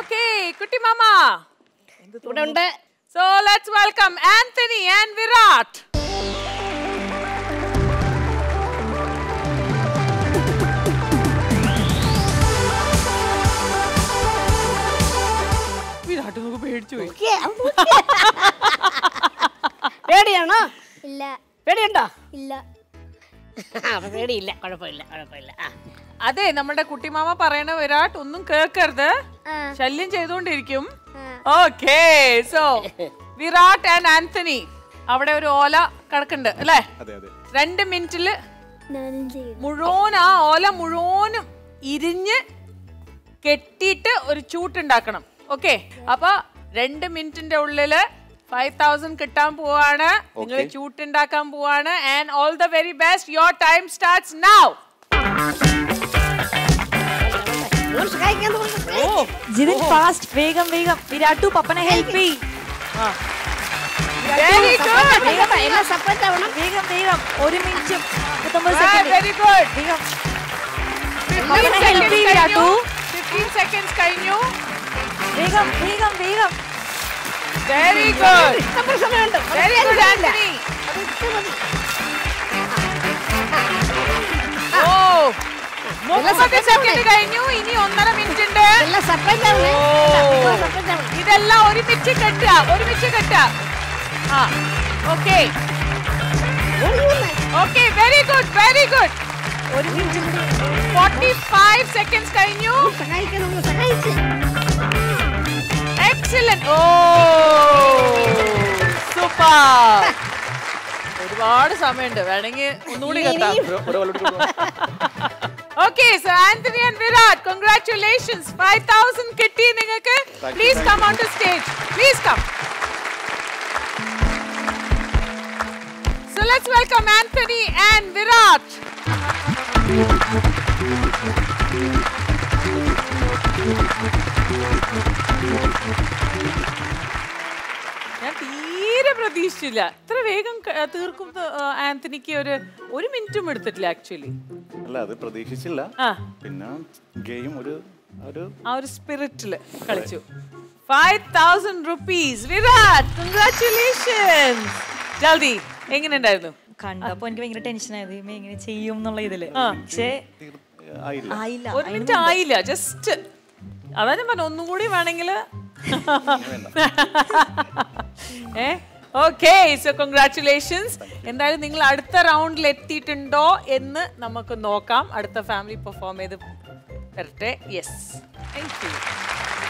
Okay കുട്ടി മാമ ഇവിടെ ഉണ്ട് so let's welcome Antony and Virat Virat നമുക്ക് പേടിച്ചു പോയി പേടിയാണോ ഇല്ല പേടിയുണ്ടോ ഇല്ല അപ്പൊ പേടിയില്ല കുഴപ്പമില്ല കുഴപ്പമില്ല ആ അതെ നമ്മുടെ കുട്ടിമാമ പറയണ വിരാട് ഒന്നും കേൾക്കരുത് ആ ശല്യം ചെയ്തുകൊണ്ടിരിക്കും ആ okay so Virat and Antony അവിടെ ഒരു ഓല കിടക്കുന്നുണ്ട് അല്ലേ അതെ അതെ രണ്ട് മിനിറ്റില് ഞാനും ചെയ്യും മുഴുവൻ ആ ഓല മുഴുവനും ഇരിഞ്ഞ് കെട്ടിയിട്ട് ഒരു ചൂട്ടുണ്ടാക്കണം ഓക്കെ അപ്പൊ രണ്ട് മിനിറ്റിന്റെ ഉള്ളില് ഫൈവ് തൗസൻഡ് കിട്ടാൻ പോവാണ് നിങ്ങൾ Okay. ചൂട്ടുണ്ടാക്കാൻ പോവാണ് and all the very best your time starts now നിങ്ങൾ സഹായിക്കാൻ തോന്നുന്നു. ഓ ജിതിൻ ഫാസ്റ്റ് വേഗം വേഗം വിരാട്ടു പപ്പനെ ഹെൽപ്പ് ചെയ് വെരി ഗുഡ് വേഗം വാ, എല്ലാം separate ആവണം. വേഗം വേഗം ഒരു മിനിറ്റും മുപ്പത്തൊമ്പത് സെക്കൻഡ് വെരി ഗുഡ് വേഗം 15 അവനെ help seconds ചെയ്യ് കഴിഞ്ഞു രാജു. 15 seconds കഴിഞ്ഞു വേഗം വേഗം വേഗം വെരി ഗുഡ് ഇഷ്ടംപോലെ സമയമുണ്ട്. വെരി ഗുഡ് ആന്റണി അത് ഇത്ര മതി. ഓ മുപ്പത് സെക്കൻഡ് കഴിഞ്ഞു ഇനി ഒന്നര മിനിറ്റ് ഉണ്ട് എല്ലാം separate ആവണേ. ഓ. എല്ലാം separate ആവണം. ഇതെല്ലാം ഒരുമിച്ച് കെട്ടുക ഒരുമിച്ച് കെട്ടുക ആ ഓക്കെ ഓടി വന്നേ. Okay very good very good ഒരു മിനിറ്റ് കൂടി ഫോർട്ടി ഫൈവ് സെക്കൻഡ്സ് കഴിഞ്ഞു സഹായിക്കാൻ നമ്മൾ സഹായിച്ച് എക്സലന്റ് ഓ സൂപ്പർ ഒരുപാട് സമയമുണ്ട് വേണമെങ്കിൽ ഒന്നുകൂടി കെട്ടാം ഒരു കൊല്ലം okay so Antony and Virat congratulations five thousand കിട്ടി നിങ്ങൾക്ക് you, please thank come on to stage please come So let's welcome Anthony and Virat. ഞാൻ തീരെ പ്രതീക്ഷിച്ചില്ല ഇത്ര വേഗം ക- തീർക്കും ത- ആ, ആന്റണിക്ക് ഒരു ഒരു മിനിറ്റും എടുത്തിട്ടില്ല ആക്ച്വലി അല്ല അത് പ്രതീക്ഷിച്ചില്ല ആ പിന്നെ ഗെയിം ഒരു ഒരു ആ ഒരു സ്പിരിറ്റില് കളിച്ചു five thousand rupees Virat congratulations ജൽദി എങ്ങനെയുണ്ടായിരുന്നു കണ്ടപ്പോ എനിക്ക് ഭയങ്കര ടെൻഷൻ ആയത് ഇമ്മ എങ്ങനെ ചെയ്യും എന്നുള്ള ഇതില് ആ. പക്ഷേ തീർ- ആയില്ല ആയില്ല ഒരു മിനിറ്റ് ആയില്ല ജസ്റ്റ് അതാ ഞാൻ പറഞ്ഞു ഒന്നും കൂടി വേണമെങ്കിൽ ഏ ഓക്കെ സോ കൺഗ്രാറ്റുലേഷൻസ് എന്തായാലും നിങ്ങൾ അടുത്ത റൗണ്ടിൽ എത്തിയിട്ടുണ്ടോ എന്ന് നമുക്ക് നോക്കാം അടുത്ത ഫാമിലി പെർഫോം ചെയ്ത് വരട്ടെ യെസ് താങ്ക് യു